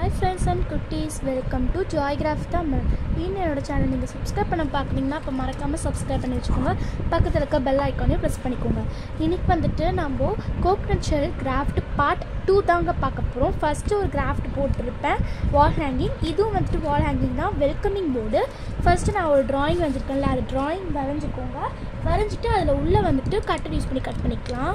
hi friends and குட்டீஸ் welcome to Joy Craft Tamil இன்னும் என்னோட சேனல் நீங்கள் சப்ஸ்கிரைப் பண்ண பார்க்குறீங்கன்னா அப்போ மறக்காமல் சப்ஸ்கிரைப் பண்ணி வச்சுக்கோங்க பக்கத்தில் இருக்க பெல் ஐக்கானையும் ப்ரெஸ் பண்ணிக்கோங்க இன்றைக்கி வந்துட்டு நம்ம coconut shell craft part two தாங்க பார்க்க போகிறோம் ஃபஸ்ட்டு ஒரு கிராஃப்ட் போட்டிருப்பேன் வால் ஹேங்கிங் இதுவும் வந்துட்டு வால் ஹேங்கிங் தான் வெல்கமிங் போர்டு ஃபஸ்ட்டு நான் ஒரு ட்ராயிங் வந்திருக்கேன்ல அது ட்ராயிங் வரைஞ்சிக்கோங்க வரைஞ்சிட்டு அதில் உள்ளே வந்துட்டு கட்டர் யூஸ் பண்ணி கட் பண்ணிக்கலாம்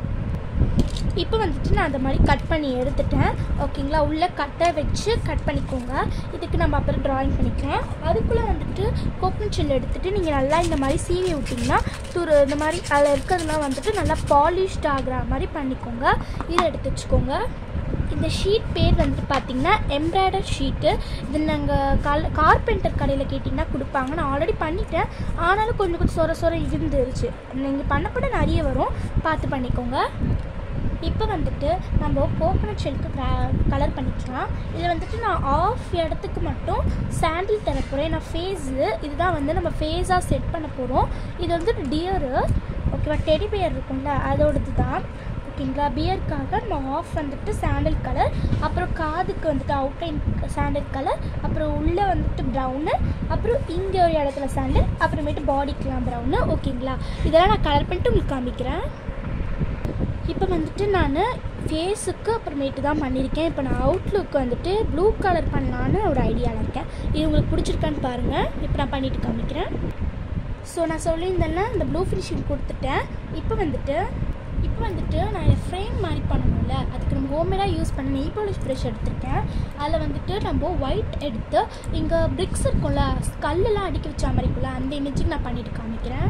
இப்போ வந்துட்டு நான் அந்த மாதிரி கட் பண்ணி எடுத்துட்டேன் ஓகேங்களா உள்ளே கட்டை வச்சு கட் பண்ணிக்கோங்க இதுக்கு நம்ம அப்புறம் ட்ராயிங் பண்ணிக்கலாம் அதுக்குள்ளே வந்துட்டு கோகனட் ஷெல் எடுத்துகிட்டு நீங்கள் நல்லா இந்த மாதிரி சீவி விட்டிங்கன்னா துரு இந்த மாதிரி அதில் இருக்கிறதுலாம் வந்துட்டு நல்லா பாலிஷ்ட் ஆகிற மாதிரி பண்ணிக்கோங்க இதை எடுத்து வச்சுக்கோங்க இந்த ஷீட் பேர் வந்துட்டு பார்த்தீங்கன்னா எம்ப்ராய்டர் ஷீட்டு இது நாங்கள் கால் கார்பெண்டர் கடையில் கேட்டிங்கன்னா கொடுப்பாங்க நான் ஆல்ரெடி பண்ணிட்டேன் ஆனாலும் கொஞ்சம் கொஞ்சம் சொர சொர இருந்துருச்சு நீங்கள் பண்ணப்பட நிறைய வரும் பார்த்து பண்ணிக்கோங்க இப்போ வந்துட்டு நம்ம கோகனட் ஷெல்க்கு கலர் பண்ணிக்கலாம் இதில் வந்துட்டு நான் ஆஃப் இடத்துக்கு மட்டும் சாண்டில் தர போகிறேன் நான் ஃபேஸு இதுதான் வந்து நம்ம ஃபேஸாக செட் பண்ண போகிறோம் இது வந்துட்டு டியரு ஓகேவா டெடி பியர் இருக்கும்ல அதோடது தான் ஓகேங்களா பியருக்காக நம்ம ஆஃப் வந்துட்டு சாண்டல் கலர் அப்புறம் காதுக்கு வந்துட்டு அவுட்லைன் சாண்டல் கலர் அப்புறம் உள்ளே வந்துட்டு ப்ரௌனு அப்புறம் இங்கே ஒரு இடத்துல சாண்டல் அப்புறமேட்டு பாடிக்கெலாம் ப்ரௌனு ஓகேங்களா இதெல்லாம் நான் கலர் பண்ணிட்டு உங்களுக்கு காமிக்கிறேன் இப்போ வந்துட்டு நான் ஃபேஸுக்கு அப்புறமேட்டு தான் பண்ணியிருக்கேன் இப்போ நான் அவுட்லுக்கு வந்துட்டு ப்ளூ கலர் பண்ணலான்னு ஒரு ஐடியாவில் இருக்கேன் இது உங்களுக்கு பிடிச்சிருக்கான்னு பாருங்கள் இப்போ நான் பண்ணிட்டு காமிக்கிறேன் ஸோ நான் சொல்லியிருந்தேன்னா இந்த ப்ளூ ஃபினிஷிங் கொடுத்துட்டேன் இப்போ வந்துட்டு இப்போ வந்துட்டு நான் இதை ஃப்ரேம் மாதிரி பண்ணணும்ல அதுக்கு நம்ம ஹோம்மேடாக யூஸ் பண்ண நெய் பாலிஷ் ப்ரஷ் எடுத்திருக்கேன் அதில் வந்துட்டு நம்ம ஒயிட் எடுத்து இங்கே பிரிக்ஸ் இருக்கும்ல கல்லெல்லாம் அடுக்கி வச்ச மாதிரி இருக்குல்ல அந்த இமேஜுக்கு நான் பண்ணிட்டு காமிக்கிறேன்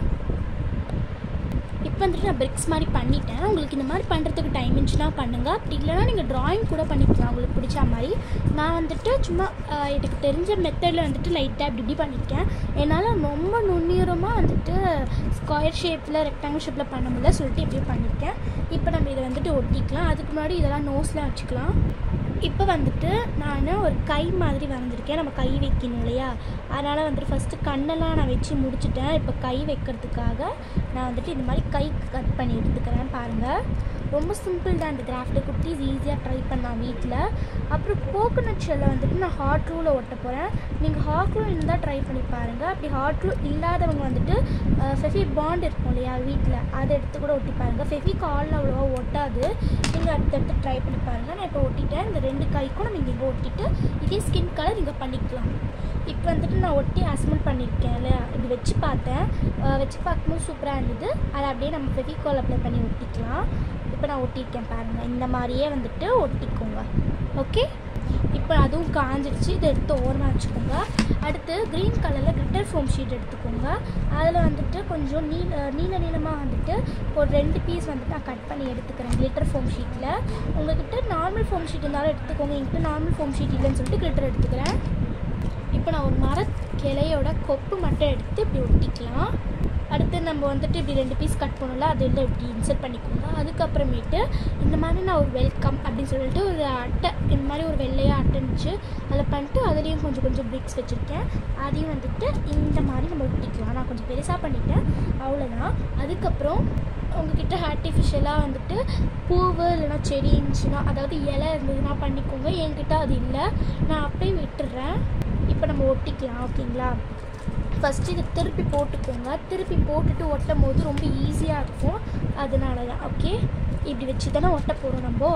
இப்போ வந்துட்டு நான் பிரிக்ஸ் மாதிரி பண்ணிட்டேன் உங்களுக்கு இந்த மாதிரி பண்ணுறதுக்கு டைம் இருந்துச்சுன்னா பண்ணுங்கள் அப்படி இல்லைனா நீங்கள் ட்ராயிங் கூட பண்ணிக்கலாம் உங்களுக்கு பிடிச்ச மாதிரி நான் வந்துட்டு சும்மா எனக்கு தெரிஞ்ச மெத்தடில் வந்துட்டு லைட்டாக இப்படி இப்படி பண்ணியிருக்கேன் என்னால் ரொம்ப நுண்ணியரமாக வந்துட்டு ஸ்கொயர் ஷேப்பில் ரெக்டாங்கிள் ஷேப்பில் பண்ண முடியல சொல்லிட்டு இப்படி பண்ணியிருக்கேன் இப்போ நம்ம இதை வந்துட்டு ஒட்டிக்கலாம் அதுக்கு முன்னாடி இதெல்லாம் நோஸ்லாம் வச்சுக்கலாம் இப்போ வந்துட்டு நான் ஒரு கை மாதிரி வரைஞ்சிருக்கேன் நம்ம கை வைக்கணும் இல்லையா அதனால் வந்துட்டு ஃபஸ்ட்டு கண்ணெல்லாம் நான் வச்சு முடிச்சுட்டேன் இப்போ கை வைக்கிறதுக்காக நான் வந்துட்டு இந்த மாதிரி கை கட் பண்ணி எடுத்துக்கிறேன் பாருங்கள் ரொம்ப சிம்பிள் தான் இந்த கிராஃப்ட்டு குட்டீஸ் ஈஸியாக ட்ரை பண்ணலாம் வீட்டில் அப்புறம் கோகோனட் ஷெல்லை வந்துட்டு நான் ஹாட் ரூவில் ஒட்ட போகிறேன் நீங்கள் ஹாட் ரூ இருந்தால் ட்ரை பண்ணி பாருங்கள் அப்படி ஹாட் ரூ இல்லாதவங்க வந்துட்டு ஃபெஃபி பாண்ட் இருக்கும் இல்லையா வீட்டில் அதை எடுத்து கூட ஒட்டி பாருங்கள் ஃபெஃபி காலில் அவ்வளோவா ஒட்டாது நீங்கள் அடுத்தடுத்து ட்ரை பண்ணி பாருங்கள் நான் இப்போ ஒட்டிட்டேன் இந்த ரெண்டு கைக்கும் நம்ம இங்கே ஒட்டிட்டு இதே ஸ்கின் கலர் இங்கே பண்ணிக்கலாம் இப்போ வந்துட்டு நான் ஒட்டி அசமெண்ட் பண்ணியிருக்கேன் இல்லையா இது வச்சு பார்த்தேன் வச்சு பார்க்கும்போது சூப்பராக இருந்தது அதை அப்படியே நம்ம ஃபெவிகால் அப்ளை பண்ணி ஒட்டிக்கலாம் இப்போ நான் ஒட்டியிருக்கேன் பாருங்கள் இந்த மாதிரியே வந்துட்டு ஒட்டிக்கோங்க ஓகே இப்போ அதுவும் காஞ்சிடுச்சு இதை எடுத்து ஓரமாக வச்சுக்கோங்க அடுத்து க்ரீன் கலரில் கிரிட்டர் ஃபோம் ஷீட் எடுத்துக்கோங்க அதில் வந்துட்டு கொஞ்சம் நீல நீள நீளமாக வந்துட்டு ஒரு ரெண்டு பீஸ் வந்துட்டு நான் கட் பண்ணி எடுத்துக்கிறேன் கிளிட்டர் ஃபோம் ஷீட்டில் உங்கள்கிட்ட நார்மல் ஃபோம் ஷீட் இருந்தாலும் எடுத்துக்கோங்க என்கிட்ட நார்மல் ஃபோம் ஷீட் இல்லைன்னு சொல்லிட்டு கிளிட்டர் எடுத்துக்கிறேன் இப்போ நான் ஒரு மர கிளையோட கொப்பு மட்டும் எடுத்து இப்படி ஒட்டிக்கலாம் அடுத்து நம்ம வந்துட்டு இப்படி ரெண்டு பீஸ் கட் பண்ணல அது இல்லை இப்படி இன்சர்ட் பண்ணிக்கோங்க அதுக்கப்புறமேட்டு இந்த மாதிரி நான் ஒரு வெல்கம் அப்படின்னு சொல்லிட்டு ஒரு அட்டை இந்த மாதிரி ஒரு வெள்ளையாக அட்டை இருந்துச்சு அதில் பண்ணிட்டு அதுலேயும் கொஞ்சம் கொஞ்சம் பிரிக்ஸ் வச்சுருக்கேன் அதையும் வந்துட்டு இந்த மாதிரி நம்ம ஒட்டிக்கலாம் நான் கொஞ்சம் பெருசாக பண்ணிட்டேன் அவ்வளோதான் அதுக்கப்புறம் உங்ககிட்ட ஆர்டிஃபிஷியலாக வந்துட்டு பூவு இல்லைனா செடி இருந்துச்சுன்னா அதாவது இலை இருந்ததுன்னா பண்ணிக்கோங்க என்கிட்ட அது இல்லை நான் அப்படியே விட்டுறேன் இப்போ நம்ம ஒட்டிக்கலாம் ஓகேங்களா ஃபஸ்ட்டு இதை திருப்பி போட்டுக்கோங்க திருப்பி போட்டுட்டு ஒட்டும் போது ரொம்ப ஈஸியாக இருக்கும் அதனால தான் ஓகே இப்படி வச்சு தானே ஒட்ட போகிறோம் நம்ம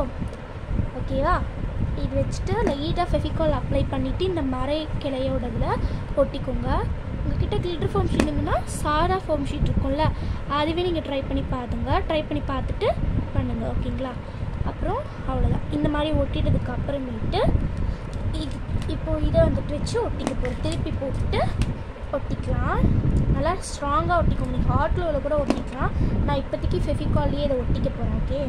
ஓகேவா இது வச்சுட்டு லைட்டாக ஃபெஃபிகால் அப்ளை பண்ணிவிட்டு இந்த மர கிளையோட இதில் ஒட்டிக்கோங்க உங்ககிட்ட கிளிட்டர் ஃபோம் ஷீட் இருந்ததுன்னா சாரா ஃபோம் ஷீட் இருக்கும்ல அதுவே நீங்கள் ட்ரை பண்ணி பாருங்க ட்ரை பண்ணி பார்த்துட்டு பண்ணுங்கள் ஓகேங்களா அப்புறம் அவ்வளோதான் இந்த மாதிரி ஒட்டிட்டதுக்கு அப்புறமேட்டு இது இப்போது இதை வந்துட்டு வச்சு ஒட்டிக்க போகிறோம் திருப்பி போட்டுட்டு ஒட்டிக்கலாம் நல்லா ஸ்ட்ராங்காக ஒட்டிக்கோங்க நீங்கள் ஹாட் க்ளோவில் கூட ஒட்டிக்கலாம் நான் இப்போதைக்கு ஃபெஃபிகால்லையே இதை ஒட்டிக்க போகிறேன் ஓகே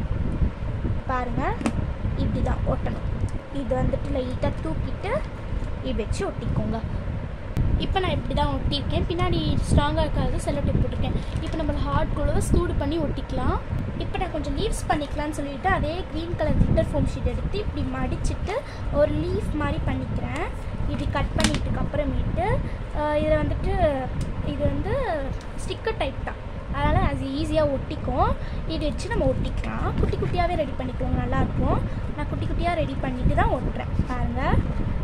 பாருங்கள் இப்படி தான் ஒட்டணும் இது வந்துட்டு லைட்டாக தூக்கிட்டு இப்படி வச்சு ஒட்டிக்கோங்க இப்போ நான் இப்படி தான் ஒட்டியிருக்கேன் பின்னாடி ஸ்ட்ராங்காக இருக்காது செல்லோ டேப் போட்டிருக்கேன் இப்போ நம்ம ஹார்ட் குழுவை சூடு பண்ணி ஒட்டிக்கலாம் இப்போ நான் கொஞ்சம் லீவ்ஸ் பண்ணிக்கலாம்னு சொல்லிட்டு அதே green colour glitter foam sheet எடுத்து இப்படி மடிச்சுட்டு ஒரு லீஃப் மாதிரி பண்ணிக்கிறேன் இப்படி கட் பண்ணிட்டுக்கு அப்புறமேட்டு இதில் வந்துட்டு இது வந்து ஸ்டிக்கர் டைப் தான் அதனால் அது ஈஸியாக ஒட்டிக்கும் இது வச்சு நம்ம ஒட்டிக்கலாம் குட்டி குட்டியாகவே ரெடி பண்ணிக்குவோம் நல்லாயிருக்கும் நான் குட்டி குட்டியாக ரெடி பண்ணிட்டு தான் ஒட்டுறேன் பாருங்கள்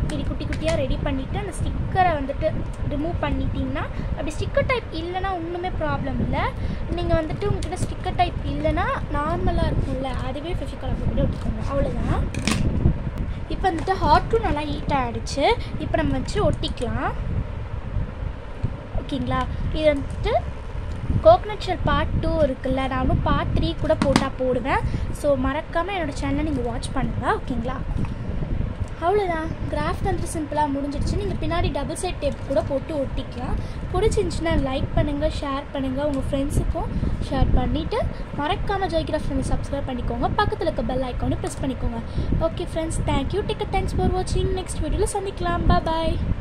இப்படி குட்டி குட்டியாக ரெடி பண்ணிவிட்டு அந்த ஸ்டிக்கரை வந்துட்டு ரிமூவ் பண்ணிட்டீங்கன்னா அப்படி ஸ்டிக்கர் டைப் இல்லைன்னா ஒன்றுமே ப்ராப்ளம் இல்லை நீங்கள் வந்துட்டு உங்ககிட்ட ஸ்டிக்கர் டைப் இல்லைன்னா நார்மலாக இருக்கும்ல அதுவே ஃபெஃபிகால் அப்படி ஒட்டிக்கோங்க அவ்வளோதான் இப்போ வந்துட்டு ஹாட்டும் நல்லா ஹீட் ஆகிடுச்சு இப்போ நம்ம வச்சு ஒட்டிக்கலாம் ஓகேங்களா இது வந்துட்டு கோகனட் ஷெல் பார்ட் டூ இருக்குல்ல நானும் பார்ட் த்ரீ கூட போட்டால் போடுவேன் ஸோ மறக்காமல் என்னோடய சேனலை நீங்கள் வாட்ச் பண்ணுங்கள் ஓகேங்களா அவ்வளோதான் கிராஃப்ட் வந்துட்டு சிம்பிளாக முடிஞ்சிடுச்சு நீங்கள் பின்னாடி டபுள் சைட் டேப் கூட போட்டு ஒட்டிக்கலாம் பிடிச்சிருந்துச்சுன்னா லைக் பண்ணுங்கள் ஷேர் பண்ணுங்கள் உங்கள் ஃப்ரெண்ட்ஸுக்கும் ஷேர் பண்ணிவிட்டு மறக்காமல் ஜெய் கிராஃப்ட் நீங்கள் சப்ஸ்கிரைப் பண்ணிக்கோங்க பக்கத்தில் இருக்க பெல் ஐக்கானு ப்ரெஸ் பண்ணிக்கோங்க okay friends thank you take thanks for வாட்சிங் நெக்ஸ்ட் வீடியோவில் சந்திக்கலாம் பாய்